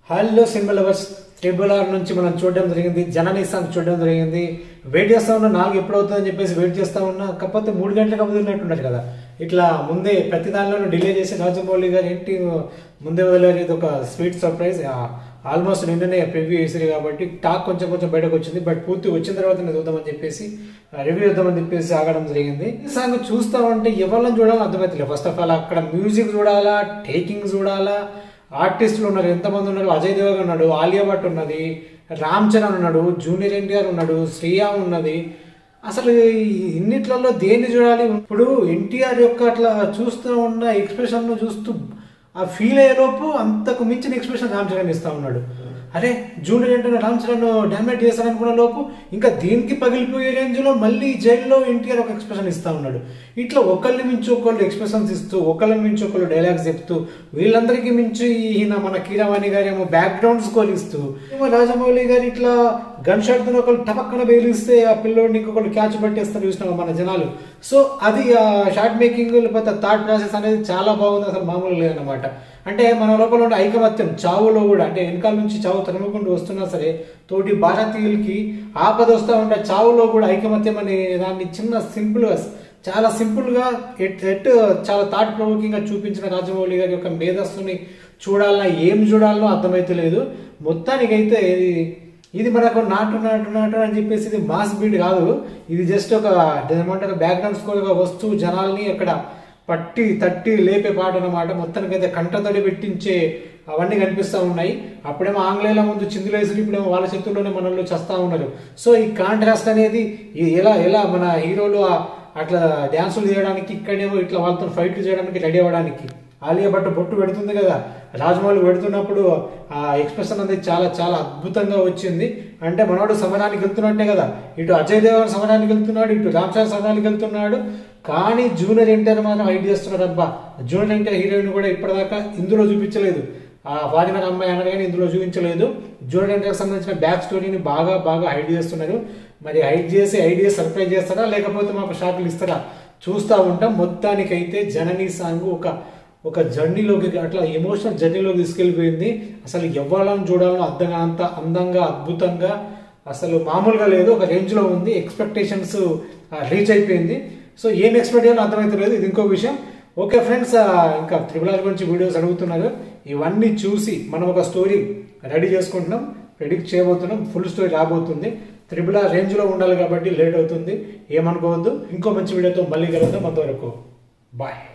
hello cinema lovers triple R నుంచి మనం చూడడం జరిగింది జననీ సాంగ్ చూడడం జరిగింది వెయిట్ చేస్తా ఉన్నా నాలుగు ఎప్పుడు అవుతుందని చెప్పేసి వెయిట్ చేస్తా ఉన్నా కాకపోతే మూడు గంటలకు వదిలినట్టున్నారు కదా ఇట్లా ముందే ప్రతి దానిలోనూ డిలే చేసి రాజమౌళి గారు ఏంటి ముందే వదిలేరు ఇది ఒక స్వీట్ సర్ప్రైజ్ ఆల్మోస్ట్ నిన్ననే ప్రివ్యూ చేసారు కాబట్టి టాక్ కొంచెం కొంచెం బయటకు వచ్చింది బట్ పూర్తి వచ్చిన తర్వాత నేను చూద్దామని చెప్పేసి రివ్యూ చేద్దామని చెప్పేసి ఆగడం జరిగింది ఈ సాంగ్ చూస్తా ఉంటే ఎవరిని చూడాలో అర్థమవుతలేదు ఫస్ట్ ఆఫ్ ఆల్ అక్కడ మ్యూజిక్ చూడాలా టేకింగ్ చూడాలా ఆర్టిస్టులు ఉన్నారు ఎంతమంది ఉన్నారు అజయ్ దేవగన్ ఉన్నాడు ఆలియా భట్ ఉన్నది రామ్ చరణ్ ఉన్నాడు జూనియర్ ఎన్టీఆర్ ఉన్నాడు శ్రీయా ఉన్నది అసలు ఈ ఇన్నిట్లలో దేన్ని చూడాలి ఇప్పుడు ఎన్టీఆర్ యొక్క అట్లా చూస్తూ ఉన్న ఎక్స్ప్రెషన్ చూస్తూ ఆ ఫీల్ అయ్యేలోపు అంతకు మించిన ఎక్స్ప్రెషన్ రామ్ చరణ్ ఇస్తా ఉన్నాడు అరే జూనియర్ ఎన్టీఆర్ రామ్ చరణ్ డామినేట్ చేస్తారనుకున్న లోపు ఇంకా దీనికి పగిలిపోయే రేంజ్లో మళ్ళీ జైల్లో ఎన్టీఆర్ ఒక ఎక్స్ప్రెషన్ ఇస్తా ఉన్నాడు ఇట్లా ఒకళ్ళని మించి ఒకళ్ళు ఎక్స్ప్రెషన్స్ ఇస్తూ ఒకళ్ళని మించి ఒకళ్ళు డైలాగ్స్ చెప్తూ వీళ్ళందరికీ మించి ఈయన మన కీరవాణి గారు ఏమో బ్యాక్గ్రౌండ్ స్కోర్ ఇస్తూ ఏమో రాజమౌళి గారు ఇట్లా గన్ షాట్ తో ఒకళ్ళు టపక్కన బెయిలిస్తే ఆ పిల్లోడిని ఇంకొకళ్ళు క్యాచ్ పట్టేస్తారు చూసినాం మన జనాలు సో అది ఆ షార్ట్ మేకింగ్ లేకపోతే థాట్ ప్రాసెస్ అనేది చాలా బాగుంది అసలు మామూలు లేదన్నమాట అంటే మన లోపల ఉండే ఐకమత్యం చావులో కూడా అంటే వెనకాల నుంచి చావు తరుముకుంటూ వస్తున్నా సరే తోటి భారతీయులకి ఆపద వస్తూ ఉంటే చావులో కూడా ఐకమత్యం అనే దాన్ని చిన్న సింపుల్గా చాలా సింపుల్గా ఎట్ ఎట్ చాలా థాట్ ప్రొవోకింగ్గా చూపించిన రాజమౌళి గారి యొక్క మేధస్సుని చూడాలన్నా ఏం చూడాలనో అర్థమైతే మొత్తానికైతే ఇది ఇది మనకు నాటు నాటు నాటు అని చెప్పేసి ఇది మాస్ బీట్ కాదు ఇది జస్ట్ ఒక ఏమంటారు బ్యాక్గ్రౌండ్ స్కోర్గా వస్తూ జనాల్ని అక్కడ పట్టి తట్టి లేపే పాట అనమాట మొత్తానికైతే కంటతడి పెట్టించే అవన్నీ కనిపిస్తూ ఉన్నాయి అప్పుడేమో ఆంగ్లేయుల ముందు చిందులేసి ఇప్పుడేమో వాళ్ళ చేతుల్లోనే మనల్ని చస్తా ఉన్నారు సో ఈ కాంట్రాస్ట్ అనేది ఈ- ఎలా ఎలా మన హీరోలు ఆ- అట్లా డ్యాన్సులు చేయడానికి ఇక్కడేమో ఇట్లా వాళ్ళతో ఫైట్లు చేయడానికి రెడీ అవ్వడానికి ఆలియా భట్ బొట్టు పెడుతుంది కదా రాజమౌళి పెడుతున్నప్పుడు ఆ ఎక్స్ప్రెషన్ అనేది చాలా చాలా అద్భుతంగా వచ్చింది అంటే మనోడు సమరానికి వెళ్తున్నట్టే కదా ఇటు అజయ్ దేవన్ సమరానికి వెళ్తున్నాడు ఇటు రామ్ చరణ్ సమరానికి వెళ్తున్నాడు కానీ జూనియర్ ఎన్టీఆర్ మాత్రం హైట్ చేస్తున్నాడు అబ్బా జూనియర్ ఎన్టీఆర్ హీరోయిన్ కూడా ఇప్పటిదాకా ఇందులో చూపించలేదు ఆ ఫారినర్ అమ్మాయి అన్నారు కానీ ఇందులో చూపించలేదు జూనియర్ ఎన్టీఆర్ సంబంధించిన బ్యాక్ స్టోరీని బాగా బాగా హైడ్ చేస్తున్నారు మరి హైడ్ చేసి ఐడియా సర్ప్రైజ్ చేస్తారా లేకపోతే మాకు షాకులు ఇస్తారా చూస్తూ ఉంటాం మొత్తానికైతే జననీ సాంగ్ ఒక ఒక జర్నీలోకి అట్లా ఎమోషనల్ జర్నీలోకి తీసుకెళ్ళిపోయింది అసలు ఎవ్వాలని చూడాలని అర్థంగా అంత అందంగా అద్భుతంగా అసలు మామూలుగా లేదు ఒక రేంజ్లో ఉంది ఎక్స్పెక్టేషన్స్ రీచ్ అయిపోయింది సో ఏం ఎక్స్పెక్ట్ చేయాలో అర్థమవుతలేదు ఇది ఇంకో విషయం ఓకే ఫ్రెండ్స్ ఇంకా త్రిబుల్ ఆర్ గురించి వీడియోస్ అడుగుతున్నారు ఇవన్నీ చూసి మనం ఒక స్టోరీ రెడీ చేసుకుంటున్నాం ప్రెడిక్ట్ చేయబోతున్నాం ఫుల్ స్టోరీ రాబోతుంది త్రిబుల్ ఆర్ రేంజ్లో ఉండాలి కాబట్టి లేట్ అవుతుంది ఏమనుకోవద్దు ఇంకో మంచి వీడియోతో మళ్ళీ కలుద్దాం అంతవరకు బాయ్